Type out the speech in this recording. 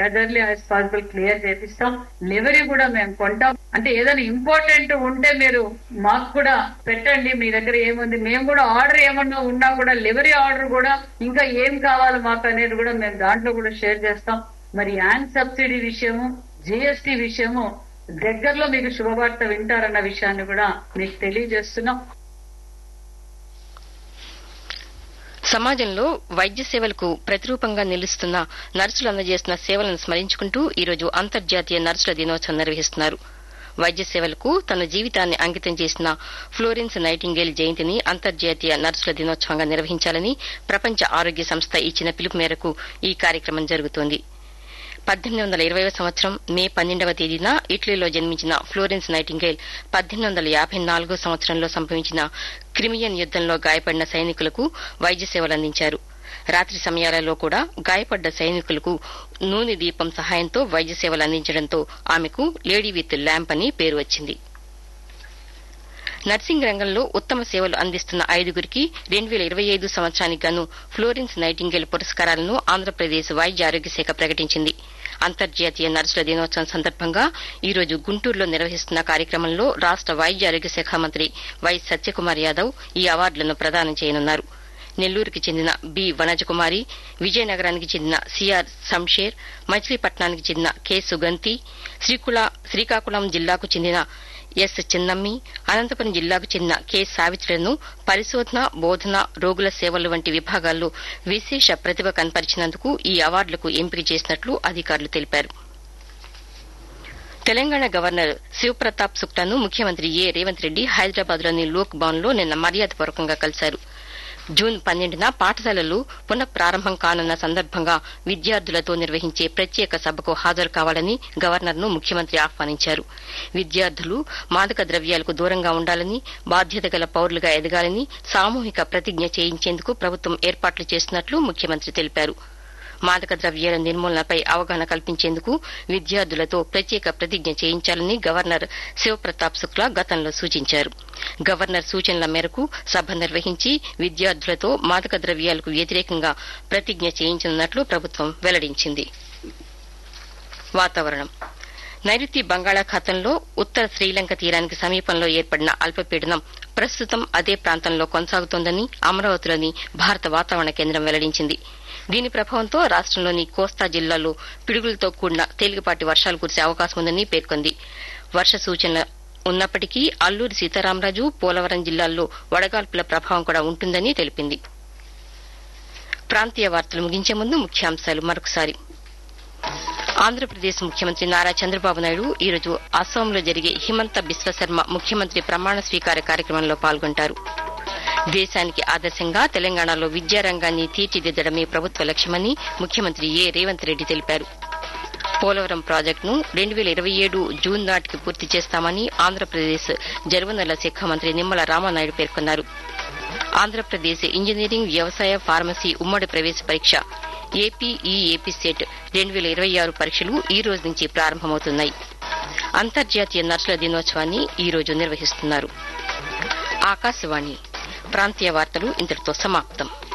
ఎదర్లీ as possible clear చేపిస్తాం లివరీ కూడా మేము కొంటాం అంటే ఏదైనా ఇంపార్టెంట్ ఉంటే మీరు మాకు కూడా పెట్టండి మీ దగ్గర ఏముంది మేము కూడా ఆర్డర్ ఏమన్నా ఉన్నా కూడా లివరీ ఆర్డర్ కూడా ఇంకా ఏం కావాలి మాకు అనేది కూడా మేము దాంట్లో కూడా షేర్ చేస్తాం మరి యాన్ సబ్సిడీ విషయము జిఎస్టి విషయము దగ్గరలో మీకు శుభవార్త వింటారన్న విషయాన్ని కూడా మీకు తెలియజేస్తున్నాం సమాజంలో వైద్య సేవలకు ప్రతిరూపంగా నిలుస్తున్న నర్సులు అందజేస్తున్న సేవలను స్మరించుకుంటూ ఈరోజు అంతర్జాతీయ నర్సుల దినోత్సవం నిర్వహిస్తున్నారు వైద్య సేవలకు తన జీవితాన్ని అంకితం చేసిన ఫ్లోరెన్స్ నైటింగేల్ జయంతిని అంతర్జాతీయ నర్సుల దినోత్సవంగా నిర్వహించాలని ప్రపంచ ఆరోగ్య సంస్థ ఇచ్చిన పిలుపు మేరకు ఈ కార్యక్రమం జరుగుతోంది పద్దెనిమిది వందల ఇరవై సంవత్సరం మే పన్నెండవ తేదీన ఇటలీలో జన్మించిన ఫ్లోరెన్స్ నైటింగేల్ పద్దెనిమిది వందల యాభై నాలుగో సంవత్సరంలో సంభవించిన క్రిమియన్ యుద్దంలో గాయపడిన సైనికులకు వైద్య సేవలు అందించారు రాత్రి సమయాలలో కూడా గాయపడ్డ సైనికులకు నూనె దీపం సహాయంతో వైద్య సేవలు అందించడంతో ఆమెకు లేడీ విత్ ల్యాంప్ అని పేరు వచ్చింది నర్సింగ్ రంగంలో ఉత్తమ సేవలు అందిస్తున్న ఐదుగురికి రెండు వేల ఇరవై ఐదు సంవత్సరానికి గాను ఫ్లోరెన్స్ నైటింగేల్ పురస్కారాలను ఆంధ్రప్రదేశ్ వైద్య ఆరోగ్య శాఖ ప్రకటించింది అంతర్జాతీయ నర్సుల దినోత్సవం సందర్భంగా ఈ రోజు గుంటూరులో నిర్వహిస్తున్న కార్యక్రమంలో రాష్ట వైద్య ఆరోగ్య శాఖ మంత్రి వై సత్యకుమార్ యాదవ్ ఈ అవార్డులను ప్రదానం చేయనున్నారు నెల్లూరుకి చెందిన బి వనజకుమారి విజయనగరానికి చెందిన సిఆర్ సంషేర్ మచిలీపట్నానికి చెందిన కె సుగంతి శ్రీకాకుళం జిల్లాకు చెందిన ఎస్ చిన్నమ్మి అనంతపురం జిల్లాకు చెందిన కె సావిత్రులను పరిశోధన బోధన రోగుల సేవలు వంటి విభాగాల్లో విశేష ప్రతిభ కనపరిచినందుకు ఈ అవార్డులకు ఎంపిక చేసినట్లు అధికారులు తెలిపారు తెలంగాణ గవర్నర్ శివప్రతాప్ సుక్టాను ముఖ్యమంత్రి ఏ రేవంత్ రెడ్డి హైదరాబాద్లోని లోక్ భవన్లో నిన్న మర్యాదపూర్వకంగా కలిశారు జూన్ పన్నెండున పాఠశాలలు పునః ప్రారంభం కానున్న సందర్భంగా విద్యార్థులతో నిర్వహించే ప్రత్యేక సభకు హాజరు కావాలని గవర్నర్ను ముఖ్యమంత్రి ఆహ్వానించారు విద్యార్థులు మాదక ద్రవ్యాలకు దూరంగా ఉండాలని బాధ్యత గల పౌరులుగా ఎదగాలని సామూహిక ప్రతిజ్ఞ చేయించేందుకు ప్రభుత్వం ఏర్పాట్లు చేస్తున్నట్లు ముఖ్యమంత్రి తెలిపారు మాదక ద్రవ్యాల నిర్మూలనపై అవగాహన కల్పించేందుకు విద్యార్థులతో ప్రత్యేక ప్రతిజ్ఞ చేయించాలని గవర్నర్ శివప్రతాప్ శుక్లా గతంలో సూచించారు గవర్నర్ సూచనల మేరకు సభ నిర్వహించి విద్యార్థులతో మాదక ద్రవ్యాలకు వ్యతిరేకంగా ప్రతిజ్ఞ చేయించనున్నట్లు ప్రభుత్వం వెల్లడించింది వాతావరణం నైరుతి బంగాళాఖాతంలో ఉత్తర శ్రీలంక తీరానికి సమీపంలో ఏర్పడిన అల్పపీడనం ప్రస్తుతం అదే ప్రాంతంలో కొనసాగుతోందని అమరావతిలోని భారత వాతావరణ కేంద్రం వెల్లడించింది దీని ప్రభావంతో రాష్టంలోని కోస్తా జిల్లాలో పిడుగులతో కూడిన తేలికపాటి వర్షాలు కురిసే అవకాశం ఉందని పేర్కొంది వర్ష సూచనల ఉన్నప్పటికీ అల్లూరి సీతారామరాజు పోలవరం జిల్లాల్లో వడగాల్పుల ప్రభావం కూడా ఉంటుందని తెలిపింది ప్రాంతీయ వార్తలు ముగించే ముందు ముఖ్యాంశాలు మరొకసారి ఆంధ్రప్రదేశ్ ముఖ్యమంత్రి నారా చంద్రబాబు నాయుడు ఈరోజు అస్సాంలో జరిగే హిమంత బిశ్వశర్మ ముఖ్యమంత్రి ప్రమాణ స్వీకార కార్యక్రమంలో పాల్గొంటారు దేశానికి ఆదర్శంగా తెలంగాణలో విద్యారంగాన్ని తీర్చిదిద్దడమే ప్రభుత్వ లక్ష్యమని ముఖ్యమంత్రి ఏ రేవంత్ రెడ్డి తెలిపారు పోలవరం ప్రాజెక్టును రెండు వేల ఇరవై ఏడు జూన్ నాటికి పూర్తి చేస్తామని ఆంధ్రప్రదేశ్ జరువనరుల శాఖ మంత్రి నిమ్మల రామానాయుడు పేర్కొన్నారు ఆంధ్రప్రదేశ్ ఇంజనీరింగ్ వ్యవసాయ ఫార్మసీ ఉమ్మడి ప్రవేశ పరీక్ష ఏపీఈఏపీ సెట్ రెండు వేల ఇరవై ఆరు పరీక్షలు ఈ రోజు నుంచి ప్రారంభమవుతున్నాయి అంతర్జాతీయ నర్సుల దినోత్సవాన్ని ఈ రోజు నిర్వహిస్తున్నారు ఆకాశవాణి ప్రాంతీయ వార్తలు ఇంతటితో సమాప్తం